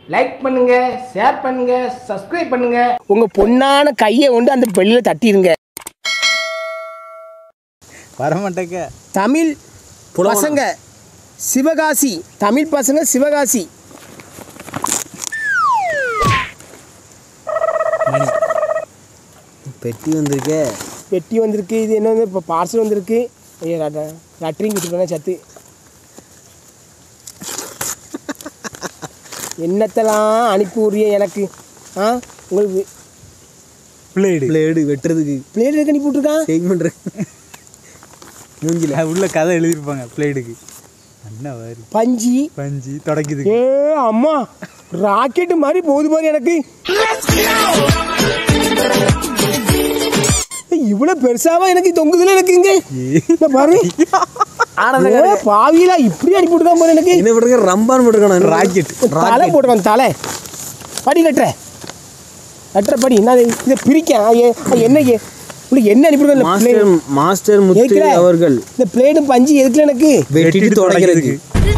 Like பண்ணுங்க share பண்ணுங்க subscribe பண்ணுங்க உங்க பொண்ணான கையை கொண்டு அந்த பெல்லில தட்டிடுங்க வரமாட்டேக்க தமிழ் பசங்க சிவகாசி தமிழ் பசங்க சிவகாசி பெட்டி வந்திருக்கே பெட்டி வந்திருக்கு இது என்ன வந்து இப்போ பார்சல் வந்திருக்கு ஐயோ லட்ரிங் கொடுத்துருக்காங்க சத்து என்னத்தெல்லாம் அனுப்பி விட்றிய எனக்கு ஆ உங்களுக்கு பிளேடு பிளேடு வெட்டுறதுக்கு பிளேட் எதுக்கு அனுப்பி விட்ருக்கான் சேக் பண்ணுற மூஞ்சில உள்ள கதை எழுதியிருப்பாங்க பிளேடுக்கு என்ன வாரி பஞ்சி பஞ்சு தொடக்குது ஏ அம்மா ராக்கெட்டு மாதிரி போகுது பாரு எனக்கு இவ்வளோ பெருசாவா எனக்கு தொங்குதுல எனக்கு இங்க இங்க பாரு ஏ, பாவியில இப்படி அனுப்பி விட்டுருக்கான் பாரு எனக்கு என்ன பண்ணுங்க ரம்பான் போட்டுருக்கான ராக்கெட் தலை போட்டுருக்கான் தலை படி கட்டுற கட்டுற படி நான் இதை பிரிக்க ஐயே, ஐயே, என்ன ஐயே? உங்களுக்கு என்ன அனுப்பிவிடுங்க மாஸ்டர் மாஸ்டர் முத்து அவர்கள் இந்த பிளேடும் பஞ்சு எதுக்குல எனக்கு வெட்டிட்டு தொடக்கிறதுக்கு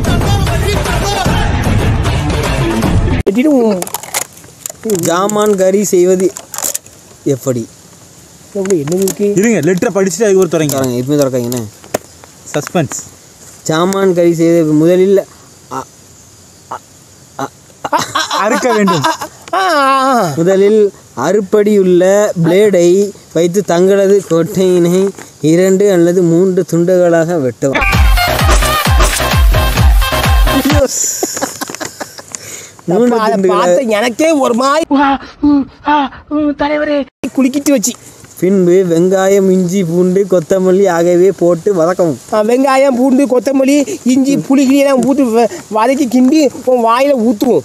வெட்டிட்டு உம், ஜாமான் கறி செய்வது எப்படி உங்களுக்கு என்ன இருக்கு இருங்க லெட்டரை படிச்சுட்டு அதுக்கு ஒரு தொடங்க தரங்க எப்பவுமே திறக்காங்கண்ணே சஸ்பென்ஸ் ஜாமான் கறி செய்வது முதலில் அ- அறுக்க வேண்டும் ஆ, ஆ, ஆ. முதலில் அறுப்படியுள்ள பிளேடை வைத்து தங்களது கொட்டையினை இரண்டு அல்லது மூன்று துண்டுகளாக வெட்டவும் மூன்று அப்ப அதை துண்டுகளை பார்த்த எனக்கே ஒரு மாதிரி தலைவரே குலுக்கிட்டு வச்சு பின்பு வெங்காயம் இஞ்சி பூண்டு கொத்தமல்லி ஆகியவை போட்டு வதக்கவும் ஆ, வெங்காயம் பூண்டு கொத்தமல்லி இஞ்சி புளிகிரி எல்லாம் ஊற்றி வ- வதக்கி கிண்டி உன் வாயில ஊற்றுவோம்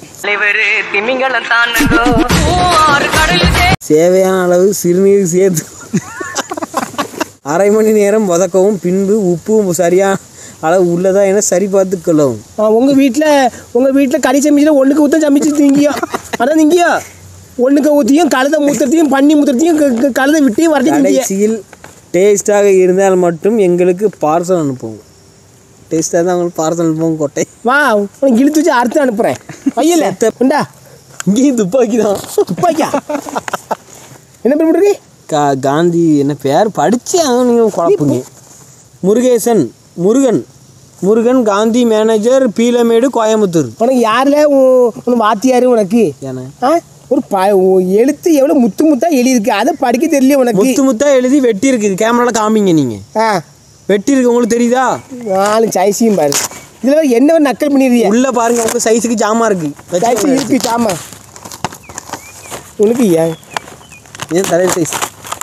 தேவையான அளவு சிறுநீர் சேர்த்து அரை மணி நேரம் வதக்கவும் பின்பு உப்பு சரியான அளவு உள்ளதா என சரி பார்த்து கொள்ளவும் உங்கள் வீட்டில் உங்கள் வீட்டில் கறி சமைச்சில் ஒன்றுக்கு ஊற்ற சமைச்சு திங்கியோ அதான் திங்கியோ ஒன்றுக்கு ஊற்றியும் கழுத மூத்திரத்தையும் பன்னி மூத்திரத்தையும் க- க- கழுத விட்டையும் வரட்டி திங்கிய கடைசியில் டேஸ்டாக இருந்தால் மட்டும் எங்களுக்கு பார்சல் அனுப்புவோம் டேஸ்டாக தான் உங்களுக்கு பார்சல் அனுப்புவோம் கொட்டை வா உனக்கு இழுத்து வச்சு அறுத்து அனுப்புகிறேன் ஐயல உண்டா இங்கேயும் துப்பாக்கி தான் துப்பாக்கியா என்ன பண்ணுறீ கா காந்தி என்ன பேர் படிச்சு அவங்க நீங்கள் குழப்புங்க முருகேசன் முருகன் முருகன் காந்தி மேனேஜர் பீலமேடு கோயம்புத்தூர் உனக்கு யாரில் உன் வாத்தியாரு உனக்கு ஏன்னா ஆ ஒரு ப உன் எழுத்து எவ்வளோ முத்து முத்தா எழுதியிருக்கு அதை படிக்க தெரியல உனக்கு முத்து முத்தா எழுதி வெட்டி இருக்குது கேமரால காமிங்க நீங்கள் ஆ வெட்டி இருக்கு உங்களுக்கு தெரியுதா நாலு சைஸையும் பாரு இதில் என்ன ஒரு நக்கல் பண்ணிடுறிய உள்ள பாருங்க உங்க சைஸுக்கு ஜாமா இருக்கு சைஸ் இருக்கு சாமா உனக்கு ஏன் ஏன் தலைவர் சைஸ்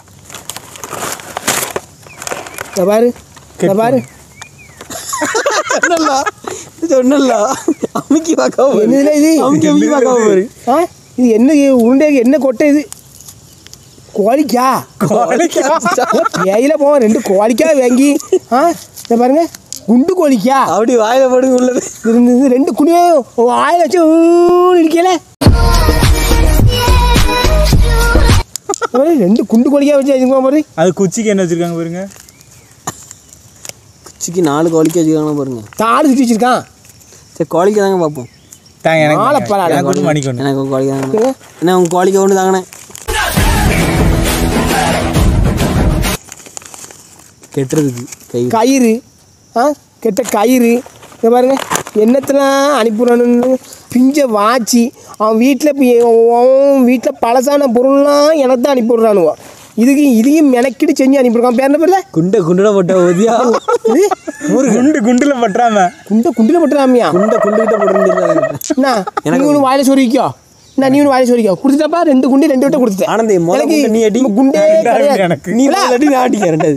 இதை பாரு இதை பாரு சொன்னல சொன்னல அமுக்கி பார்க்காம பாரு. என்னதுல இது? அமுக்கி அமுக்கி பார்க்காம பாரு ஆ இது என்ன இது உருண்டை என்ன கொட்டை இது கோழிக்கா ஏயில போவோம் ரெண்டு கோழிக்கா வாங்கி ஆ இதை பாருங்க குண்டு கோழிக்கா அப்படி வாயில போடுங்க உள்ளது இது இது ரெண்டு குனியும் ஆயில வச்சு ஊன்னு இருக்கல ரெண்டு குண்டு கோழிக்கா வச்சு வச்சுக்கோ பாரு அது குச்சிக்கு என்ன வச்சிருக்காங்க பாருங்க குச்சிக்கு நாலு கோழிக்கு வச்சுக்காங்க பாருங்க தாடு சுற்றி வச்சிருக்கான் சரி கோழிக்கு தாங்க பார்ப்போம் தாங்க எனக்கு நாளை தாங்க. பரவாயில்ல. எனக்கு ஒன்று மணிக்கு ஒன்று எனக்கு ஒரு கோழிக்கு தாங்க என்ன உங்க கோழிக்கு ஒன்று தாங்கண்ணே கெட்டுறதுக்கு கை கயிறு ஆ கெட்ட கயிறு இங்க பாருங்க என்னத்தெல்லாம் அனுப்பிடுறானு பிஞ்ச வாச்சி அவன் வீட்டில் அவன் வீட்டில் பழசான பொருள்லாம் எனக்கு தான் அனுப்பிவிட்றானுவோ இதுக்கு இதையும் மெனக்கிட்டு செஞ்சு அனுப்பியிருக்கான் பேர் என்ன பேர்ல குண்டை குண்டட போட்ட ஓதியா இது குண்டு குண்டுல பற்றாம குண்டை குண்டில் பட்டுறாமியா குண்டை குண்டுகிட்ட போட்டு என்ன நீ ஒன்று வாயில சொருவிக்கோ என்ன நீ ஒன்று வாயில சொருவிக்கோ கொடுத்துட்டாப்பா ரெண்டு குண்டு ரெண்டு விட்ட கொடுத்துட்டேன் ஆனந்தி முத எனக்கு குண்டை நீ அடி இந்த குண்டே ரெண்டு அடி கிடையாது. எனக்கு. நீ இல்ல, அடி நான் அடிக்க ரெண்டாவது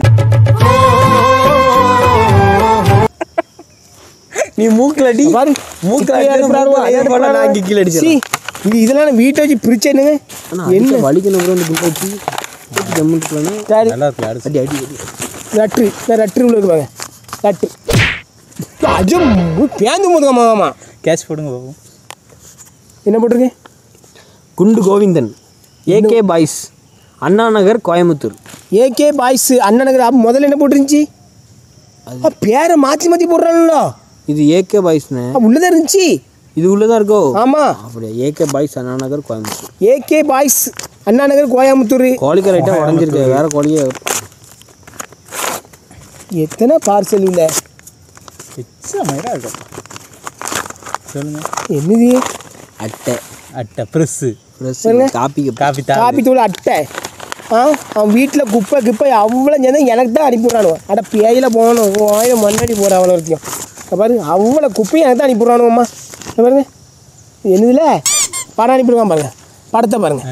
நீ மூக்கில் அடி பாரு மூக்கில் இப்படியே அடி எடுப்புறாரு, மூக்கில் எடுப்புறாரு. அடி நான் இங்கே கீழே சீ, அடிச்சிடறேன் இது இதெல்லாம் நான் வீட்டை வச்சு பிரிச்சேனுங்க ஆனா என்ன அடிக்க வலிக்கணும் ப்ரோ இந்த குண்டை வச்சு ஜம்முன்னு சரி நல்லா இருக்கு அரிசி அடி அடி அடி லட்ரு இந்த லட்ரு உள்ள இருப்பாங்க லட்டு அஜம் பேந்து போதுங்க மாமா கேஷ் போடுங்க பாப்போம் என்ன போட்டிருக்கேன் Gundu Govindan AK boys Anna Nagar Coimbatore AK boys அண்ணன் நகர் அப்ப முதல்ல என்ன போட்டுருந்துச்சு ஆ, பேரை மாற்றி மாற்றி போடுறாங்களோ இது ஏகே பாய்ஸ்ண்ணே உள்ளதான் இருந்துச்சு இது உள்ளதான் இருக்கோ ஆமாம் அப்படியே AK boys Anna Nagar Coimbatore AK boys Anna Nagar Coimbatore கோழிக்கர் ஐட்டம் உடஞ்சிருக்கு வேற கோழியே எத்தனை பார்சல் இல்லை எச்சா மயிரா இருக்கும் சொல்லுங்க என்னது அட்டை அட்டை ப்ரெஸ்ஸு ப்ளஸ் சொல்லுங்க. காப்பிக்கு காப்பி தா காப்பி தூள் அட்டை ஆ அவன் வீட்டில் குப்பை கிப்பை அவ்வளோ சேர்ந்து எனக்கு தான் அனுப்பிவிட்றானுவோ அட பேயில போகணும் ஆயிரம் மண்ணடி போகிற அவ்வளோ வரைக்கும் இங்க பாரு அவ்வளோ குப்பையும் எனக்கு தான் அனுப்பிவிட்றானுவம்மா இங்க பாருங்க இது என்னதுல படம் அனுப்பிடுவான் பாருங்க படத்தை பாருங்க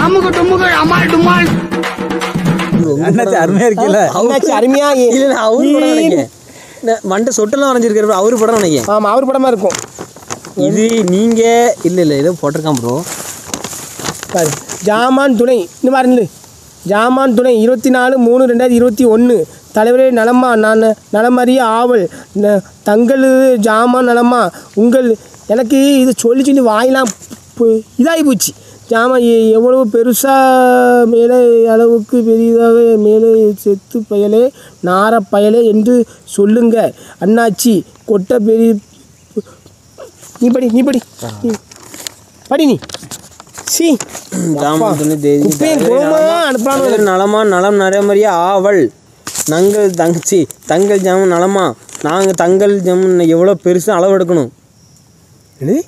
அண்ணாச்சி அருமையாக இருக்கல அண்ணாச்சி அருமையா இல்ல நான் அவரு படம் நினைக்கிறேன் நான் மண்டை சொட்டெல்லாம் வரைஞ்சிருக்காரு அவரு படம் நினைக்கிறேன் ஆமாம் அவர் படமாக இருக்கும் இது நீங்க இல்ல இல்ல ஏதோ போட்டிருக்கான் ப்ரோ பாரு ஜாமான் துணை இந்த மாதிரி நில்லு. ஜாமான் துணை இருபத்தி நாலு மூணு ரெண்டாயிரத்தி இருபத்தி ஒன்று தலைவரே நலமா நான் நலமறிய ஆவல் ந- தங்கள் ஜாமான் நலமா உங்கள் எனக்கு இது சொல்லி சொல்லி வாயெல்லாம் பு- இதாகி போச்சு ஜாமான் எ- எவ்வளவு பெருசாக மேலே அளவுக்கு பெரியதாக மேலே செத்து பயலே நார பயலே என்று சொல்லுங்க அண்ணாச்சி கொட்டை பெரிய நீ படி நீ படி நீ படி நீ சி ஜாமான் துணை தேதி குப்பையும் குளமா அனுப்புறானு தலைவர் நலமா நலம் நரமறிய ஆவல் நங்கள் தங்கச்சி தங்கள் ஜாமன் நலமா நாங்கள் தங்கள் ஜாமன் எவ்வளோ பெருசு அளவு எடுக்கணும் என்னது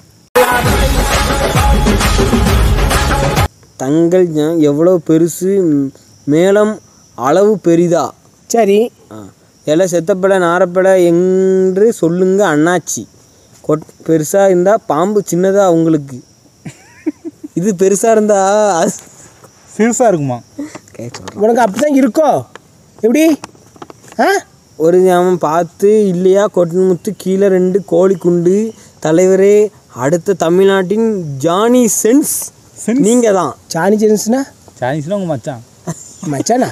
தங்கள் ஜாம் எவ்வளோ பெருசு ம், மேலம் அளவு பெரிதா சரி ஆ எலை செத்தப்பட நாரப்பட என்று சொல்லுங்க அண்ணாச்சி கொட் பெருசாக இருந்தால் பாம்பு சின்னதா உங்களுக்கு இது பெருசாக இருந்தா அது சிறுசாக இருக்குமா கேட்க உனக்கு அப்படி தான் இருக்கோ எப்படி ஆ ஒரு ஜாமம் பார்த்து இல்லையா கொட்டுமுத்து கீழே ரெண்டு கோழி குண்டு தலைவரே அடுத்த தமிழ்நாட்டின் ஜானி சென்ஸ் சென்ஸ்? நீங்கள் தான் சாணி ஜென்ஸ்னா சாய்ஸ்னா உங்கள் மச்சான் மச்சானா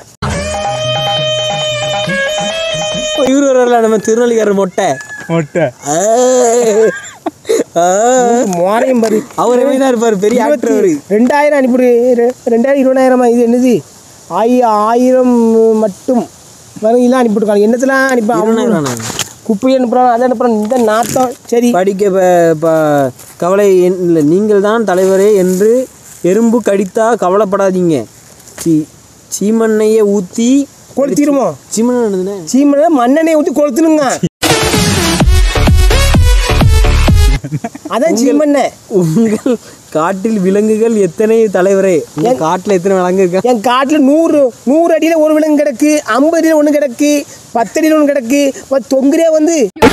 இவர் வரல நம்ம திருநெல்வேலிக்காரர் மொட்டை மொட்டை ஆ. ஆ. மோரையும் பாரு அவர் எப்படி தான் இருப்பார் பெரிய ஆக்டர் அவரு ரெண்டாயிரம் அனுப்பிடு ரெ- ரெண்டாயிரம் இருபதாயிரமா இது என்னது ஆயி ஆயிரம் மட்டும் வரலாம் அனுப்பிவிட்டுருக்காங்க என்னத்தெல்லாம் அனுப்பி இருபதாயிரம் குப்பை அனுப்புகிறான் அதை அனுப்புகிறான் இந்த நாத்தம் சரி படிக்க ப- ப- கவலை என்- இல்லை நீங்கள் தான் தலைவரே என்று எறும்பு கடித்தா கவலைப்படாதீங்க சீ சீமண்ணையை ஊற்றி கொளுத்திடுமோ சீமண்ணை என்னதுண்ணே சீமனை மண்ணெண்ணெய் ஊற்றி கொளுத்துணுங்க அதான் சீமண்ணெய் உங்கள் காட்டில் விலங்குகள் எத்தனை தலைவரே உங்க காட்டில் எத்தனை விலங்கு இருக்கா என் காட்டில் நூறு நூறு அடியில் ஒரு விலங்கு கிடக்கு ஐம்பது அடியில் ஒன்று கிடக்கு பத்து அடியில் ஒன்று கிடக்கு இப்போ தொங்குறே வந்து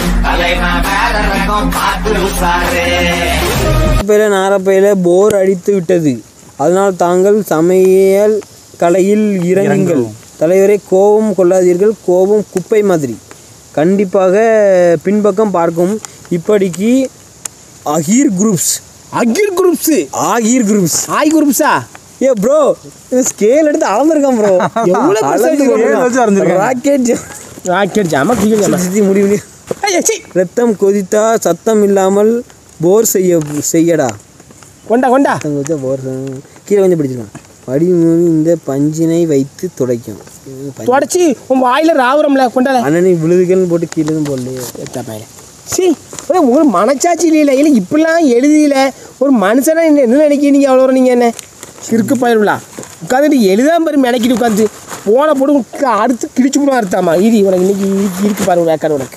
பையில நாரப்பையில போர் அடித்து விட்டது அதனால் தாங்கள் சமையல் கலையில் இறங்குங்கள் தலைவரை கோபம் கொள்ளாதீர்கள் கோபம் குப்பை மாதிரி கண்டிப்பாக பின்பக்கம் பார்க்கும் இப்படிக்கு Akeer groups Akil groups Akeer groups ஆய் குரூப்ஸா ஏ ப்ரோ ஸ்கேல் எடுத்து அளந்திருக்கான் ப்ரோ எவ்வளவு பெருசா இருக்கு ராக்கெட் ராக்கெட் ஜாமா குயில் ஜாமா சுத்தி முடிவு ஐயா, சீ. ரத்தம் கொதித்தா சத்தம் இல்லாமல் போர் செய்ய செய்யடா கொண்டா கொண்டா ரத்தம் கொதித்தா போர் செய்ய- கீழே கொஞ்சம் பிடிச்சிருக்கான் வடிமூணு இந்த பஞ்சினை வைத்து துடைக்கும் இது பஞ்சு. தொடச்சி உன் வாயில ராவுறம்ல கொண்டால அண்ணனை விழுதுகள்னு போட்டு கீழே இருந்து போடலையே எத்தா பையல சீ ஒரே ஒரு மனச்சாட்சி இல்லை இல்லை இப்படிலாம் எழுதியில ஒரு மனுஷனா என்ன என்ன நினைக்கிறீங்க அவ்வளோ நீங்கள் என்ன சிறுக்கு பயிர்களா உட்காந்துட்டு எழுதாம பாரு மெனக்கிட்டு உட்காந்து போன போட்டு உனக்கு அறுத்து கிழிச்சு போடும் அறுத்தாமா இடி உனக்கு இன்னைக்கு இருக்கு- இருக்கு பாருங்க வேக்காடு உனக்கு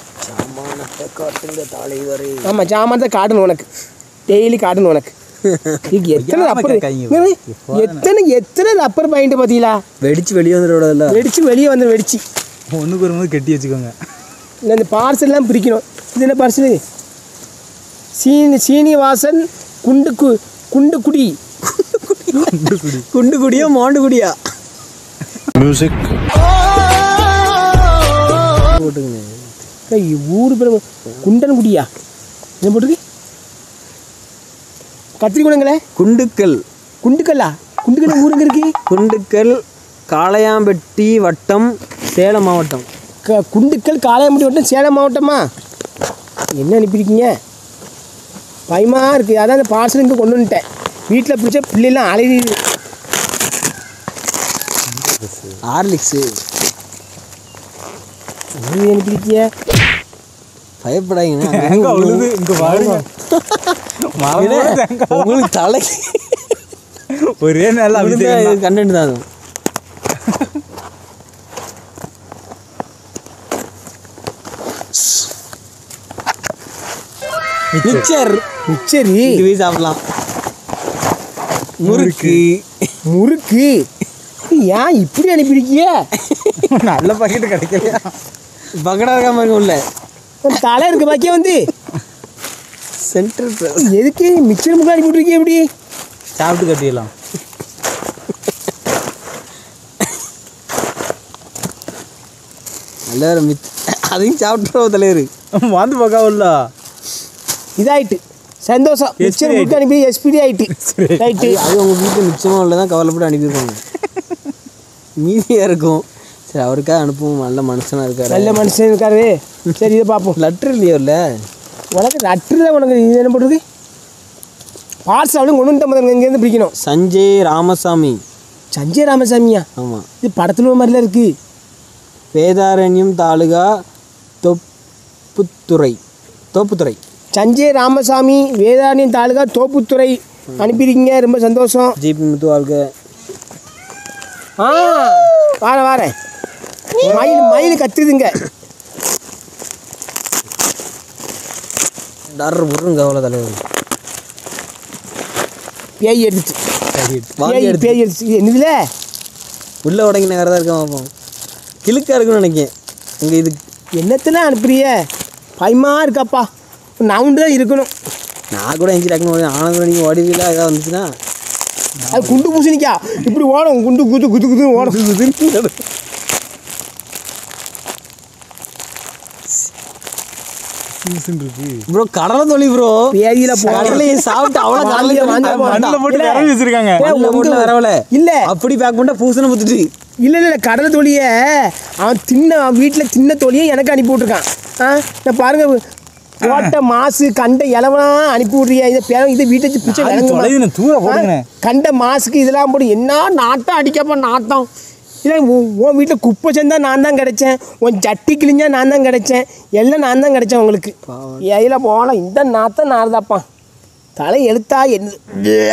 தலைவரே ஆமாம் ஜாமான் காட்டணும் உனக்கு டெய்லி காட்டணும் உனக்கு இதுக்கு எத்தனை பொய்யாம ரப்பர் கேட்காதீங்க. எத்தனை எத்தனை ரப்பர் பாயிண்ட் பார்த்தீங்களா வெடிச்சு வெளியே வந்துடல வெடிச்சு வெளியே வந்து வெடிச்சு ஒன்றுக்கு வரும்போது கட்டி வச்சுக்கோங்க இல்லை இந்த பார்சல்லாம் பிரிக்கணும் இது என்ன பார்சல் சீனி சீனிவாசன் குண்டு கு குண்டு குடி குண்டு குடியா மாண்டு குடியா போட்டுங்க ஏய், ஊரு பேர் குண்டன் குடியா என்ன போட்டுருக்கு கத்திரிக்குளங்களே குண்டுக்கல் குண்டுக்கல்லா குண்டுக்கல் ஊருங்க இருக்கு குண்டுக்கல் காளையாம்பட்டி வட்டம் சேலம் மாவட்டம் க குண்டுக்கல் காளையம்பட்டி வட்டம் சேலம் மாவட்டமா என்ன அனுப்பியிருக்கீங்க பயமா இருக்குது அதான் அந்த பார்சல் இங்கே கொண்டு வந்துட்டேன் வீட்டில் பிடிச்ச பிள்ளைலாம் அலையுது ஹார்லிக்ஸு என்ன அனுப்பியிருக்கீங்க பயப்படாதீங்கண்ணா எங்க அழுது இங்கே பாருங்க மரம் தேங்காய் உங்களுக்கு தலை ஒரே நாள் அப்படி கண்டென்ட் தான் அது. மிச்சர் மிச்சரி இது போய் சாப்பிடலாம் முறுக்கு முறுக்கு ஏன் இப்படி அனுப்பியிருக்கிய நல்ல பாக்கெட்டு கிடைக்கலையா பக்கடா இருக்காம இருக்க உள்ள உன் தலை இருக்கு பாக்கிய வந்து சென்டர் எதுக்கு மிக்சர் முகம் அனுப்பிட்டுருக்கிய எப்படி சாப்பிட்டு கட்டிடலாம் நல்ல வேலை மித் அதையும் சாப்பிட்றோம் தலைவர் வந்து பார்க்காவில்ல இதாயிட்டு சந்தோஷம் மிக்சர் SPD முகம் அனுப்பி எஸ்பிடி ஆயிட்டு ரைட்டு அது உங்கள் வீட்டில் மிச்சமாக உள்ள தான் கவலைப்பட்டு அனுப்பியிருக்காங்க மீதியாக இருக்கும் சரி அவருக்காக அனுப்புவோம் நல்ல மனுஷனாக இருக்காரு நல்ல மனுஷன் இருக்காரு சரி இதை பார்ப்போம் லெட்டர் இல்லையோ இல்லை உனக்கு நட்டுல உனக்கு இது என்ன பண்ணுறது பார்சல் அவளும் கொண்டு வந்துட்ட மாதிரி இங்கேருந்து பிடிக்கணும் சஞ்சய் ராமசாமி சஞ்சய் ராமசாமியா ஆமாம் இது படத்துல ஒரு மாதிரிலாம் இருக்கு வேதாரண்யம் தாலுகா தொப்புத்துறை தோப்புத்துறை சஞ்சய் ராமசாமி வேதாரண்யம் தாலுகா தோப்புத்துறை அனுப்பியிருக்கீங்க ரொம்ப சந்தோஷம் ஜிபி முத்து வாழ்க்கை ஆ வாரேன் வாரேன் மயில் மயில் கத்துதுங்க டர் புருங்க கவலை தலைவர் பேய் எடுத்து வாங்கி பேய் எடுத்து பேய் எடுத்து இது என்னதுல உள்ள உடங்கி நகர தான் இருக்க பார்ப்போம் கிழுக்கா இருக்குன்னு நினைக்கிறேன் இங்கே இது என்னத்துல அனுப்புறிய பயமா இருக்காப்பா நவுண்டு தான் இருக்கணும் நான் கூட எஞ்சி டக்குனு ஓடி ஆனந்தம் நீங்கள் ஓடிவீங்களா ஏதாவது வந்துச்சுன்னா அது குண்டு பூசணிக்கா இப்படி ஓடும் குண்டு குது குது குது ஓடும் சீசன் இருக்கு ப்ரோ கடலை தொழில் ப்ரோ பேயில போ கடலையை சாப்பிட்டு அவ்வளோ கடலை வாந்தி, வாந்தி, தொழில் வாந்தி. மண்ணில் போட்டு இல்ல. விரவி வச்சிருக்காங்க ஏய், மண்ணில் போட்டு வந்து- வரவல இல்ல அப்படி பேக் பண்ணிட்டா பூசணை முத்துட்டு இல்ல இல்ல இல்ல கடலை தொழிய அவன் தின்ன அவன் வீட்டில் தின்ன தொழியை எனக்கு அனுப்பி விட்ருக்கான் ஆ இந்த பாருங்க போட்ட மாசு கண்ட இலவெல்லாம் அனுப்பி விட்றியா இதை பேர இதை வீட்டை வச்சு பிச்சை அது விளங்குமா? தொலைதுண்ணே, தூர போடுங்கண்ணே. ஆ, கண்ட மாசுக்கு இதெல்லாம் போட்டு என்ன நாட்டம் அடிக்கப்ப நாட்டம் இல்லை உன் உன் வீட்டில் குப்பை சேர்ந்தா நான் தான் கிடைச்சேன் உன் சட்டி கிழிஞ்சா நான் தான் கிடைச்சேன் எல்லாம் நான் தான் கிடைச்சேன் உங்களுக்கு ஏயில போகலாம் இந்த நாத்தம் நார்தாப்பா தலை எழுத்தா என்ன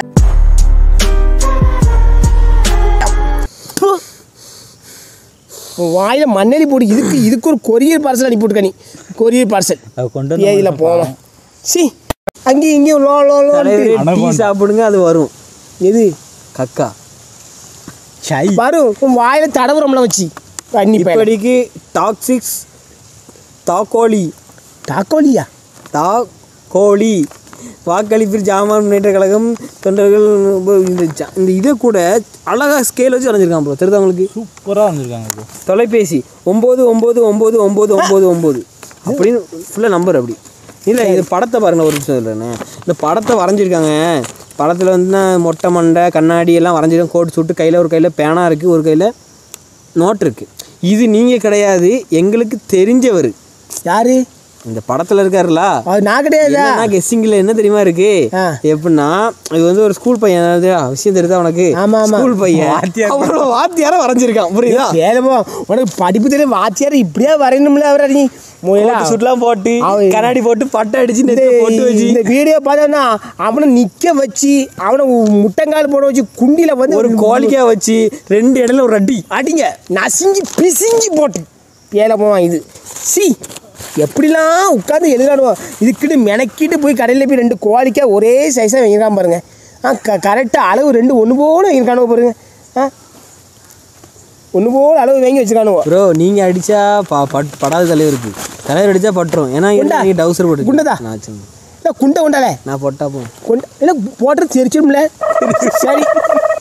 ப்பு. உன் வாயில மண்ணெலி போடு இதுக்கு இதுக்கு ஒரு கொரியர் பார்சல் அனுப்பி விட்டுக்க நீ கொரியர் பார்சல் அதை கொண்டு வந்து ஏயில போகலாம் சி அங்கேயும் இங்கேயும் லோ லோ லோ தலைவரே டீ அனகோண்டா. சாப்பிடுங்க அது வரும் எது கக்கா சை வரும் உன் வாயில தடவுறோம்ல வச்சு பண்ணி இப்படி இப்படிக்கு டாக்ஸிக்ஸ் தாக்கோலி தாக்கோலியா தாக்கோலி வாக்களிப்பில் ஜாமான் முன்னேற்ற கழகம் தொண்டர்கள் உப- இந்த ஜா- இந்த இதை கூட அழகா ஸ்கேல் வச்சு வரைஞ்சிருக்கான் ப்ரோ தெரியுதா உங்களுக்கு சூப்பராக வந்திருக்காங்க இப்போ தொலைபேசி ஒம்பது ஒம்பது ஒம்பது ஒம்பது ஒம்பது ஒம்பது அப்படின்னு ஃபுல்லாக நம்பர் அப்படி இல்லை இது படத்தை பாருங்க ஒரு நிமிஷம் இல்லைண்ணே இந்த படத்தை வரைஞ்சிருக்காங்க படத்தில் வந்து மொட்டை மண்டை கண்ணாடி எல்லாம் வரைஞ்சிருக்காங்க கோட் சுட்டு கையில் ஒரு கையில் பேனா இருக்குது ஒரு கையில் நோட் இருக்குது இது நீங்கள் கிடையாது எங்களுக்கு தெரிஞ்சவர் யாரு இந்த படத்தில் இருக்காருல்ல அது நான் கிடையாதா கெஸ்ஸிங்கில் என்ன தெரியுமா இருக்கு ஆ. எப்படின்னா இது வந்து ஒரு ஸ்கூல் பையன் அதாவது விஷயம் தெரியுதா உனக்கு ஆமா, ஆமா. ஸ்கூல் பையன் வாத்தியார். அப்புறம் வாத்தியார வரைஞ்சிருக்கான் புரியுதா வேலைப்போ உனக்கு படிப்பு தெரியும் வாத்தியார் இப்படியே வரையணும்ல அவரை நீ முயலா போட்டு சுட்டுலாம் போட்டு அவன் கண்ணாடி போட்டு பட்டை அடிச்சு இந்த நெத்தில போட்டு வச்சு இந்த வீடியோ பார்த்தோன்னா அவனை நிற்க வச்சு அவனை உ- முட்டங்கால் போட வச்சு குண்டியில் வந்து ஒரு கோழிக்காய் வச்சு ரெண்டு இடையில ஒரு அடி அடிங்க நசிஞ்சு பிசிஞ்சு போட்டு ஏழை போவான் இது சி எப்படிலாம் உட்காந்து எழுதாடுவோம் இதுக்கிட்டு மெனக்கிட்டு போய் கடையில் போய் ரெண்டு கோழிக்காய் ஒரே சைஸாக வைக்கிறான் பாருங்க ஆ க கரெக்டாக அளவு ரெண்டு ஒன்று போல வைக்கிறானுவோ பாருங்க ஆ ஒன்று போல அளவு வாங்கி வச்சுக்கானுவோ ப்ரோ நீங்க அடிச்சா ப பட் படாத தலைவருக்கு தலைவர் அடிச்சா பட்டுரும் ஏன்னா குண்டா? நீங்க டவுசர் போட்டு குண்டதா? நான் வச்சேன். இல்லை குண்டை கொண்டாலே நான் போட்டா போ கொண்ட இல்லை போட்டு தெரிச்சிடும்ல சரி